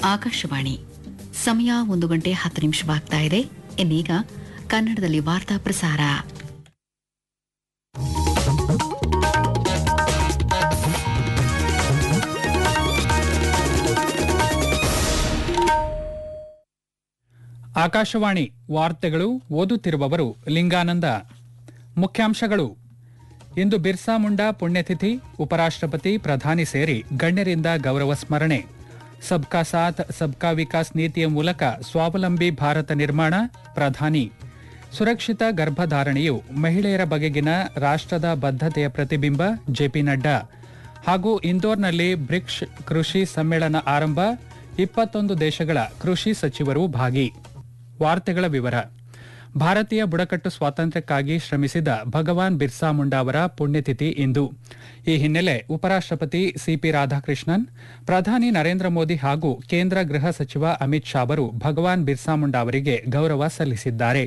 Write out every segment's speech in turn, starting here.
ಆಕಾಶವಾಣಿ ಸಮಯ ಒಂದು ಗಂಟೆ ಹತ್ತು ನಿಮಿಷವಾಗ್ತಾ ಇದೆ ಇನ್ನೀಗ ಕನ್ನಡದಲ್ಲಿ ವಾರ್ತಾ ಪ್ರಸಾರ ಆಕಾಶವಾಣಿ ವಾರ್ತೆಗಳು ಓದುತ್ತಿರುವವರು ಲಿಂಗಾನಂದ ಮುಖ್ಯಾಂಶಗಳು ಇಂದು ಬಿರ್ಸಾ ಮುಂಡಾ ಪುಣ್ಯತಿಥಿ ಉಪರಾಷ್ಟ್ರಪತಿ ಪ್ರಧಾನಿ ಸೇರಿ ಗಣ್ಯರಿಂದ ಗೌರವ ಸ್ಮರಣೆ ಸಬ್ಕಾ ಸಾಥ್ ಸಬ್ಕಾ ವಿಕಾಸ್ ನೀತಿಯ ಮೂಲಕ ಸ್ವಾವಲಂಬಿ ಭಾರತ ನಿರ್ಮಾಣ ಪ್ರಧಾನಿ ಸುರಕ್ಷಿತ ಗರ್ಭಧಾರಣೆಯು ಮಹಿಳೆಯರ ಬಗೆಗಿನ ರಾಷ್ಟ್ರದ ಬದ್ಧತೆಯ ಪ್ರತಿಬಿಂಬ ಜೆಪಿ ನಡ್ಡಾ ಹಾಗೂ ಇಂದೋರ್ನಲ್ಲಿ ಬ್ರಿಕ್ಸ್ ಕೃಷಿ ಸಮ್ಮೇಳನ ಆರಂಭ ಇಪ್ಪತ್ತೊಂದು ದೇಶಗಳ ಕೃಷಿ ಸಚಿವರು ಭಾಗಿ ವಾರ್ತೆಗಳ ವಿವರ ಭಾರತೀಯ ಬುಡಕಟ್ಟು ಸ್ವಾತಂತ್ರ್ಯಕ್ಕಾಗಿ ಶ್ರಮಿಸಿದ ಭಗವಾನ್ ಬಿರ್ಸಾ ಮುಂಡಾ ಅವರ ಪುಣ್ಯತಿಥಿ ಇಂದು ಈ ಹಿನ್ನೆಲೆ ಉಪರಾಷ್ಟ್ರಪತಿ ಸಿಪಿ ರಾಧಾಕೃಷ್ಣನ್ ಪ್ರಧಾನಿ ನರೇಂದ್ರ ಮೋದಿ ಹಾಗೂ ಕೇಂದ್ರ ಗೃಹ ಸಚಿವ ಅಮಿತ್ ಶಾ ಅವರು ಭಗವಾನ್ ಬಿರ್ಸಾ ಮುಂಡಾ ಅವರಿಗೆ ಗೌರವ ಸಲ್ಲಿಸಿದ್ದಾರೆ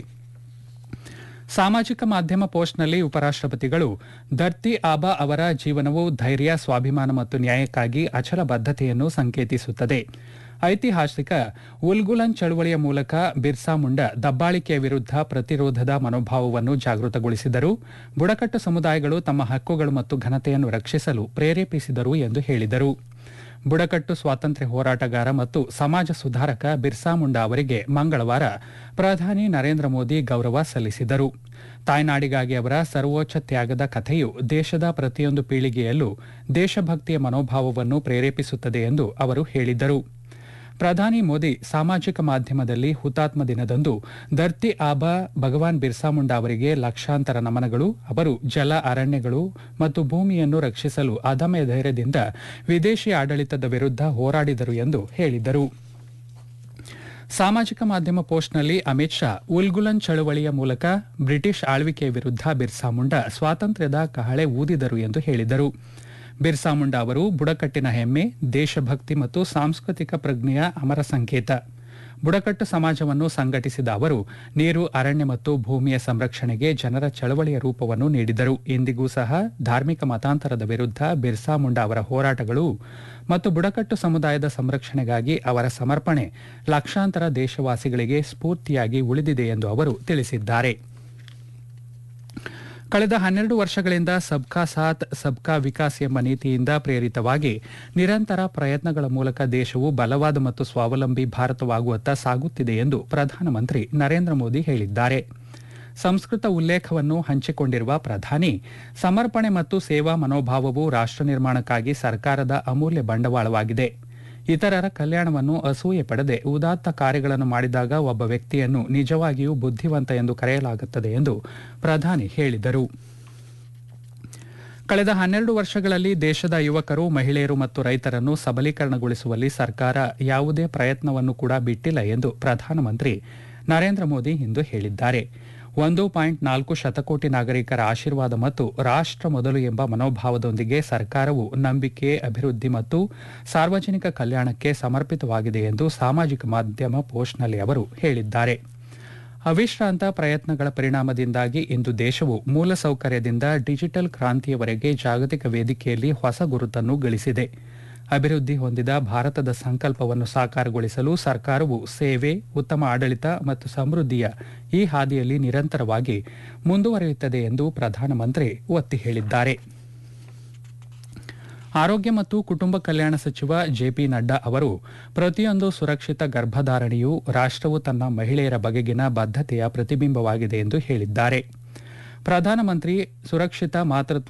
ಸಾಮಾಜಿಕ ಮಾಧ್ಯಮ ಪೋಸ್ಟ್ನಲ್ಲಿ ಉಪರಾಷ್ಟ್ರಪತಿಗಳು ಧರ್ತಿ ಆಬಾ ಅವರ ಜೀವನವು ಧೈರ್ಯ ಸ್ವಾಭಿಮಾನ ಮತ್ತು ನ್ಯಾಯಕ್ಕಾಗಿ ಅಚಲ ಬದ್ಧತೆಯನ್ನು ಸಂಕೇತಿಸುತ್ತದೆ ಐತಿಹಾಸಿಕ ಉಲ್ಗುಲನ್ ಚಳುವಳಿಯ ಮೂಲಕ ಬಿರ್ಸಾ ಮುಂಡಾ ದಬ್ಬಾಳಿಕೆಯ ವಿರುದ್ಧ ಪ್ರತಿರೋಧದ ಮನೋಭಾವವನ್ನು ಜಾಗೃತಗೊಳಿಸಿದರು ಬುಡಕಟ್ಟು ಸಮುದಾಯಗಳು ತಮ್ಮ ಹಕ್ಕುಗಳು ಮತ್ತು ಘನತೆಯನ್ನು ರಕ್ಷಿಸಲು ಪ್ರೇರೇಪಿಸಿದರು ಎಂದು ಹೇಳಿದರು ಬುಡಕಟ್ಟು ಸ್ವಾತಂತ್ರ್ಯ ಹೋರಾಟಗಾರ ಮತ್ತು ಸಮಾಜ ಸುಧಾರಕ ಬಿರ್ಸಾ ಮುಂಡಾ ಅವರಿಗೆ ಮಂಗಳವಾರ ಪ್ರಧಾನಿ ನರೇಂದ್ರ ಮೋದಿ ಗೌರವ ಸಲ್ಲಿಸಿದರು ತಾಯ್ನಾಡಿಗಾಗಿ ಅವರ ಸರ್ವೋಚ್ಚ ತ್ಯಾಗದ ಕಥೆಯು ದೇಶದ ಪ್ರತಿಯೊಂದು ಪೀಳಿಗೆಯಲ್ಲೂ ದೇಶಭಕ್ತಿಯ ಮನೋಭಾವವನ್ನು ಪ್ರೇರೇಪಿಸುತ್ತದೆ ಎಂದು ಅವರು ಹೇಳಿದರು ಪ್ರಧಾನಿ ಮೋದಿ ಸಾಮಾಜಿಕ ಮಾಧ್ಯಮದಲ್ಲಿ ಹುತಾತ್ಮ ದಿನದಂದು ಧರ್ತಿ ಆಬಾ ಭಗವಾನ್ ಬಿರ್ಸಾ ಮುಂಡಾ ಅವರಿಗೆ ಲಕ್ಷಾಂತರ ನಮನಗಳು ಅವರು ಜಲ ಅರಣ್ಯಗಳು ಮತ್ತು ಭೂಮಿಯನ್ನು ರಕ್ಷಿಸಲು ಅದಮ್ಯ ಧೈರ್ಯದಿಂದ ವಿದೇಶಿ ಆಡಳಿತದ ವಿರುದ್ಧ ಹೋರಾಡಿದರು ಎಂದು ಹೇಳಿದರು ಸಾಮಾಜಿಕ ಮಾಧ್ಯಮ ಪೋಸ್ಟ್ನಲ್ಲಿ ಅಮಿತ್ ಶಾ ಉಲ್ಗುಲನ್ ಚಳವಳಿಯ ಮೂಲಕ ಬ್ರಿಟಿಷ್ ಆಳ್ವಿಕೆಯ ವಿರುದ್ಧ ಬಿರ್ಸಾ ಮುಂಡಾ ಸ್ವಾತಂತ್ರ್ಯದ ಕಹಳೆ ಊದಿದರು ಎಂದು ಹೇಳಿದರು ಬಿರ್ಸಾ ಮುಂಡಾ ಅವರು ಬುಡಕಟ್ಟಿನ ಹೆಮ್ಮೆ ದೇಶಭಕ್ತಿ ಮತ್ತು ಸಾಂಸ್ಕೃತಿಕ ಪ್ರಜ್ಞೆಯ ಅಮರ ಸಂಕೇತ ಬುಡಕಟ್ಟು ಸಮಾಜವನ್ನು ಸಂಘಟಿಸಿದ ಅವರು ನೀರು ಅರಣ್ಯ ಮತ್ತು ಭೂಮಿಯ ಸಂರಕ್ಷಣೆಗೆ ಜನರ ಚಳವಳಿಯ ರೂಪವನ್ನು ನೀಡಿದರು ಇಂದಿಗೂ ಸಹ ಧಾರ್ಮಿಕ ಮತಾಂತರದ ವಿರುದ್ಧ ಬಿರ್ಸಾ ಮುಂಡಾ ಅವರ ಹೋರಾಟಗಳು ಮತ್ತು ಬುಡಕಟ್ಟು ಸಮುದಾಯದ ಸಂರಕ್ಷಣೆಗಾಗಿ ಅವರ ಸಮರ್ಪಣೆ ಲಕ್ಷಾಂತರ ದೇಶವಾಸಿಗಳಿಗೆ ಸ್ಫೂರ್ತಿಯಾಗಿ ಉಳಿದಿದೆ ಎಂದು ಅವರು ತಿಳಿಸಿದ್ದಾರೆ ಕಳೆದ ಹನ್ನೆರಡು ವರ್ಷಗಳಿಂದ ಸಬ್ಕಾ ಸಾಥ್ ಸಬ್ಕಾ ವಿಕಾಸ್ ಎಂಬ ನೀತಿಯಿಂದ ಪ್ರೇರಿತವಾಗಿ ನಿರಂತರ ಪ್ರಯತ್ನಗಳ ಮೂಲಕ ದೇಶವು ಬಲವಾದ ಮತ್ತು ಸ್ವಾವಲಂಬಿ ಭಾರತವಾಗುವತ್ತ ಸಾಗುತ್ತಿದೆ ಎಂದು ಪ್ರಧಾನಮಂತ್ರಿ ನರೇಂದ್ರ ಮೋದಿ ಹೇಳಿದ್ದಾರೆ ಸಂಸ್ಕೃತ ಉಲ್ಲೇಖವನ್ನು ಹಂಚಿಕೊಂಡಿರುವ ಪ್ರಧಾನಿ ಸಮರ್ಪಣೆ ಮತ್ತು ಸೇವಾ ಮನೋಭಾವವು ರಾಷ್ಟ್ರ ನಿರ್ಮಾಣಕ್ಕಾಗಿ ಸರ್ಕಾರದ ಅಮೂಲ್ಯ ಬಂಡವಾಳವಾಗಿದೆ ಇತರರ ಕಲ್ಯಾಣವನ್ನು ಅಸೂಯೆ ಪಡೆದೆ ಉದಾತ್ತ ಕಾರ್ಯಗಳನ್ನು ಮಾಡಿದಾಗ ಒಬ್ಬ ವ್ಯಕ್ತಿಯನ್ನು ನಿಜವಾಗಿಯೂ ಬುದ್ಧಿವಂತ ಎಂದು ಕರೆಯಲಾಗುತ್ತದೆ ಎಂದು ಪ್ರಧಾನಿ ಹೇಳಿದರು ಕಳೆದ ಹನ್ನೆರಡು ವರ್ಷಗಳಲ್ಲಿ ದೇಶದ ಯುವಕರು ಮಹಿಳೆಯರು ಮತ್ತು ರೈತರನ್ನು ಸಬಲೀಕರಣಗೊಳಿಸುವಲ್ಲಿ ಸರ್ಕಾರ ಯಾವುದೇ ಪ್ರಯತ್ನವನ್ನು ಕೂಡ ಬಿಟ್ಟಿಲ್ಲ ಎಂದು ಪ್ರಧಾನಮಂತ್ರಿ ನರೇಂದ್ರ ಮೋದಿ ಇಂದು ಹೇಳಿದ್ದಾರೆ ಒಂದು ಪಾಯಿಂಟ್ ನಾಲ್ಕು ಶತಕೋಟಿ ನಾಗರಿಕರ ಆಶೀರ್ವಾದ ಮತ್ತು ರಾಷ್ಟ್ರ ಮೊದಲು ಎಂಬ ಮನೋಭಾವದೊಂದಿಗೆ ಸರ್ಕಾರವು ನಂಬಿಕೆ ಅಭಿವೃದ್ಧಿ ಮತ್ತು ಸಾರ್ವಜನಿಕ ಕಲ್ಯಾಣಕ್ಕೆ ಸಮರ್ಪಿತವಾಗಿದೆ ಎಂದು ಸಾಮಾಜಿಕ ಮಾಧ್ಯಮ ಪೋಸ್ಟ್ನಲ್ಲಿ ಅವರು ಹೇಳಿದ್ದಾರೆ ಅವಿಶ್ರಾಂತ ಪ್ರಯತ್ನಗಳ ಪರಿಣಾಮದಿಂದಾಗಿ ಇಂದು ದೇಶವು ಮೂಲಸೌಕರ್ಯದಿಂದ ಡಿಜಿಟಲ್ ಕ್ರಾಂತಿಯವರೆಗೆ ಜಾಗತಿಕ ವೇದಿಕೆಯಲ್ಲಿ ಹೊಸ ಗುರುತನ್ನು ಗಳಿಸಿದೆ ಅಭಿವೃದ್ಧಿ ಹೊಂದಿದ ಭಾರತದ ಸಂಕಲ್ಪವನ್ನು ಸಾಕಾರಗೊಳಿಸಲು ಸರ್ಕಾರವು ಸೇವೆ ಉತ್ತಮ ಆಡಳಿತ ಮತ್ತು ಸಮೃದ್ಧಿಯ ಈ ಹಾದಿಯಲ್ಲಿ ನಿರಂತರವಾಗಿ ಮುಂದುವರಿಯುತ್ತದೆ ಎಂದು ಪ್ರಧಾನಮಂತ್ರಿ ಒತ್ತಿ ಹೇಳಿದ್ದಾರೆ ಆರೋಗ್ಯ ಮತ್ತು ಕುಟುಂಬ ಕಲ್ಯಾಣ ಸಚಿವ ಜೆಪಿ ನಡ್ಡಾ ಅವರು ಪ್ರತಿಯೊಂದು ಸುರಕ್ಷಿತ ಗರ್ಭಧಾರಣೆಯು ರಾಷ್ಟ್ರವು ತನ್ನ ಮಹಿಳೆಯರ ಬಗೆಗಿನ ಬದ್ಧತೆಯ ಪ್ರತಿಬಿಂಬವಾಗಿದೆ ಎಂದು ಹೇಳಿದ್ದಾರೆ ಪ್ರಧಾನಮಂತ್ರಿ ಸುರಕ್ಷಿತ ಮಾತೃತ್ವ